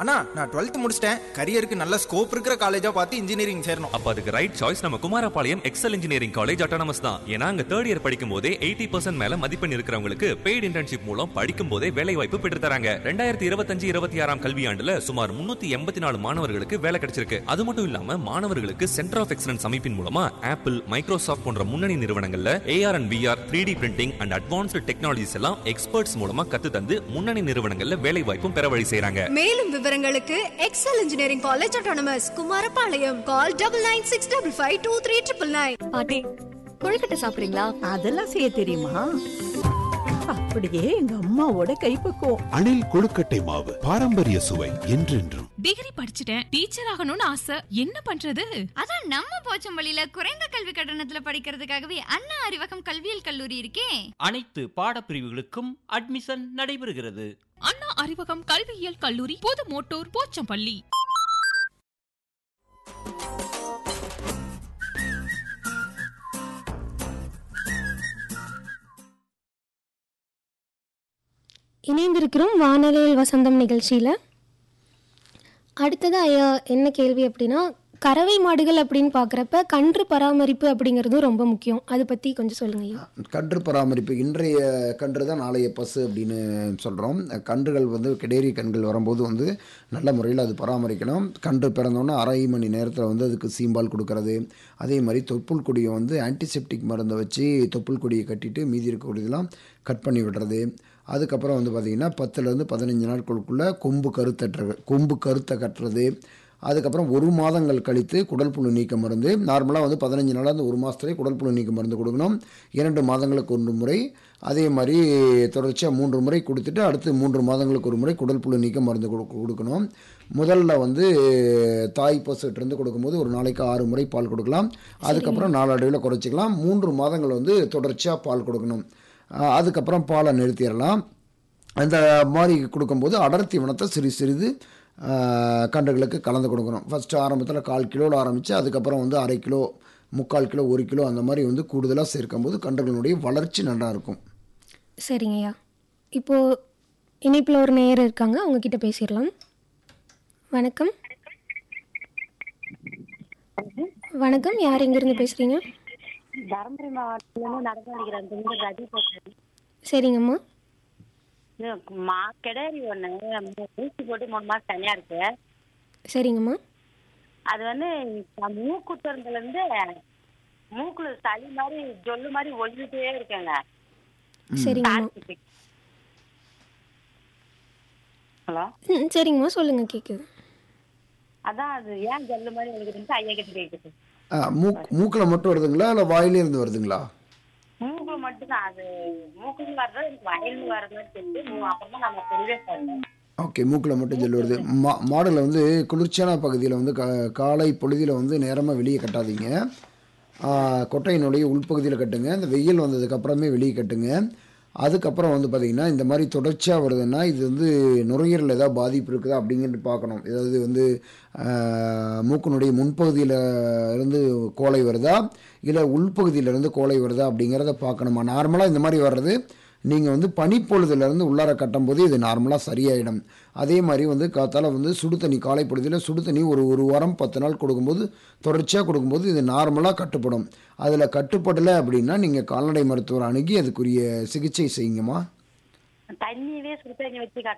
அண்ணா நான் டுவெல்த் முடிச்சிட்டேன் கரியருக்கு நல்ல ஸ்கோப் இருக்கிற காலேஜா பார்த்து இன்ஜினியரிங் சேரணும் அப்ப அதுக்கு ரைட் சாய்ஸ் நம்ம Kumarapalayam Excel engineering college autonomous தான் ஏன்னா அங்க தேர்ட் இயர் படிக்கும் போதே எயிட்டி பர்சன்ட் மேல மதிப்பெண் இருக்கிறவங்களுக்கு பெய்டு இன்டர்ன்ஷிப் மூலம் படிக்கும் போதே வேலை வாய்ப்பு பெற்று தராங்க ரெண்டாயிரத்தி இருபத்தஞ்சு இருபத்தி ஆறாம் கல்வியாண்டுல சுமார் முன்னூத்தி எண்பத்தி நாலு மாணவர்களுக்கு வேலை கிடைச்சிருக்கு அது மட்டும் இல்லாம மாணவர்களுக்கு சென்டர் ஆஃப் எக்ஸலன்ஸ் அமைப்பின் மூலமா ஆப்பிள் மைக்ரோசாஃப்ட் போன்ற முன்னணி நிறுவனங்கள்ல AR and VR three D printing and advanced technologies எல்லாம் எக்ஸ்பர்ட்ஸ் மூலமா கத்து தந்து முன்னணி நிறுவனங்கள்ல வேலை வாய்ப்பும் பெற வழி செய்றாங்க மேலும் விவரங்களுக்கு Excel engineering college autonomous Kumarapalayam call double nine six double five two three triple nine பாட்டி கொழுக்கட்டை சாப்பிடுறீங்களா அதெல்லாம் செய்ய தெரியுமா அப்படியே எங்க அம்மாவோட கைப்பக்குவம் அணில் கொழுக்கட்டை மாவு பாரம்பரிய சுவை என்றென்றும் டிகிரி படிச்சுட்டேன் டீச்சர் ஆகணும்னு ஆசை என்ன பண்றது அதான் நம்ம போச்சம்பள்ளியில குறைந்த கல்வி கட்டணத்துல படிக்கிறதுக்காகவே அண்ணா அறிவகம் கல்வியியல் கல்லூரி இருக்கே அனைத்து பாடப்பிரிவுகளுக்கும் அட்மிஷன் நடைபெறுகிறது அண்ணா அறிவகம் கல்வியியல் கல்லூரி புது மோட்டூர் போச்சம்பள்ளி இணைந்திருக்கிறோம் வானொலியில் வசந்தம் நிகழ்ச்சியில் அடுத்தது ஐயா என்ன கேள்வி அப்படின்னா கறவை மாடுகள் அப்படின்னு பார்க்குறப்ப கன்று பராமரிப்பு அப்படிங்கிறதும் ரொம்ப முக்கியம் அதை பற்றி கொஞ்சம் சொல்லுங்க ஐயா கன்று பராமரிப்பு இன்றைய கன்று தான் நாளைய பசு அப்படின்னு சொல்கிறோம் கன்றுகள் வந்து கிடேரி கன்றுகள் வரும்போது வந்து நல்ல முறையில் அது பராமரிக்கணும் கன்று பிறந்தோன்னே அரை மணி நேரத்தில் வந்து அதுக்கு சீம்பால் கொடுக்கறது அதே மாதிரி தொப்புள் கொடியை வந்து ஆன்டிசெப்டிக் மருந்தை வச்சு தொப்புள் கொடியை கட்டிட்டு மீதி இருக்கக்கூடியதெல்லாம் கட் பண்ணி விடுறது அதுக்கப்புறம் வந்து பார்த்திங்கன்னா பத்துலேருந்து பதினஞ்சு நாட்களுக்குள்ளே கொம்பு கருத்தட்டுறது கொம்பு கருத்தை கட்டுறது அதுக்கப்புறம் ஒரு மாதங்கள் கழித்து குடல் புழு நீக்க மருந்து நார்மலாக வந்து பதினஞ்சு நாளாக அந்த ஒரு மாதத்துலேயே குடல் புழு நீக்க மருந்து கொடுக்கணும் இரண்டு மாதங்களுக்கு ஒரு முறை அதே மாதிரி தொடர்ச்சியாக மூன்று முறை கொடுத்துட்டு அடுத்து மூன்று மாதங்களுக்கு ஒரு முறை குடல் புழு நீக்க மருந்து கொடு கொடுக்கணும் முதல்ல வந்து தாய் பசுகிட்டேருந்து கொடுக்கும்போது ஒரு நாளைக்கு ஆறு முறை பால் கொடுக்கலாம் அதுக்கப்புறம் நாளடைவில் குறைச்சிக்கலாம் மூன்று மாதங்கள் வந்து தொடர்ச்சியாக பால் கொடுக்கணும் அஹ் அதுக்கப்புறம் பாலை நிறுத்திடலாம் அந்த மாதிரி கொடுக்கும்போது அடர்த்தி வனத்தை சிறு சிறிது ஆஹ், கன்றுகளுக்கு கலந்து கொடுக்கணும் ஃபஸ்ட்டு ஆரம்பத்தில் கால் கிலோவில் ஆரம்பித்து அதுக்கப்புறம் வந்து அரை கிலோ முக்கால் கிலோ ஒரு கிலோ அந்த மாதிரி வந்து கூடுதலாக சேர்க்கும்போது கன்றுகளுடைய வளர்ச்சி நல்லா இருக்கும் சரிங்க ஐயா இப்போது இணைப்பில் ஒரு நேயர் இருக்காங்க அவங்க கிட்ட பேசிடலாம் வணக்கம் வணக்கம் யார் எங்கேருந்து பேசுகிறீங்க தருமபுரி மாவட்டத்துல நடந்து வந்துக்கிறேன் ரதி பேசுறேன் சரிங்கம்மா இது மா கிடாரி ஒண்ணு மூ- ஊசி போட்டு மூணு மாசம் தனியா இருக்கு சரிங்கம்மா அது வந்து இப்ப மூக்கு திறந்துல இருந்து மூக்குல சளி மாதிரி ஜொல்லு மாதிரி ஒழிஞ்சிட்டே இருக்குங்க சரிங்கம்மா ஹலோ ம் சரிங்கம்மா சொல்லுங்கள் கேட்குது அதான் அது ஏன் ஜொல்லு மாதிரி ஒழிக்குதுன்னு ஐயா கிட்ட கேக்குது ஆஹ், மூக் மூக்கில் மட்டும் வருதுங்களா இல்லை வாயிலே இருந்து வருதுங்களா மூக்குல மட்டும்தான் அது மூக்குல வர்றது எனக்கு வயல்னு வர்றதுன்னு தெரிஞ்சு மூ- அப்புறமா நம்ம தெரியவே சொல்றோம் ஓகே மூக்கில் மட்டும் ஜெல் வருது மா மாடலை வந்து குளிர்ச்சியான பகுதியில் வந்து கா காலை பொழுதியில் வந்து நேரமாக வெளியே கட்டாதீங்க ஆஹ், கொட்டையினுடைய உள்பகுதியில் கட்டுங்க இந்த வெயில் வந்ததுக்கப்புறமே வெளியே கட்டுங்க அதுக்கப்புறம் வந்து பார்த்திங்கன்னா இந்த மாதிரி தொடர்ச்சியாக வருதுன்னா இது வந்து நுரையீரல் ஏதாவது பாதிப்பு இருக்குதா அப்படிங்கிறது பார்க்கணும் ஏதாவது வந்து ஆஹ், மூக்கினுடைய முன்பகுதியில் இருந்து கோலை வருதா இல்லை உள்பகுதியிலேருந்து கோலை வருதா அப்படிங்கிறத பார்க்கணுமா நார்மலாக இந்த மாதிரி வர்றது நீங்கள் வந்து பனிப்பொழுதுலேருந்து உள்ளார கட்டும்போது இது நார்மலாக சரியாயிடும் அதே மாதிரி வந்து காத்தால வந்து சுடு தண்ணி காலை பொழுதில் சுடு தண்ணி ஒரு ஒரு வாரம் பத்து நாள் கொடுக்கும்போது தொடர்ச்சியாக கொடுக்கும்போது இது நார்மலாக கட்டுப்படும் அதில் கட்டுப்படலை அப்படின்னா நீங்கள் கால்நடை மருத்துவர் அணுகி அதுக்குரிய சிகிச்சை செய்யுங்கம்மா தண்ணியவே சுடு தண்ணி வச்சு கட்ட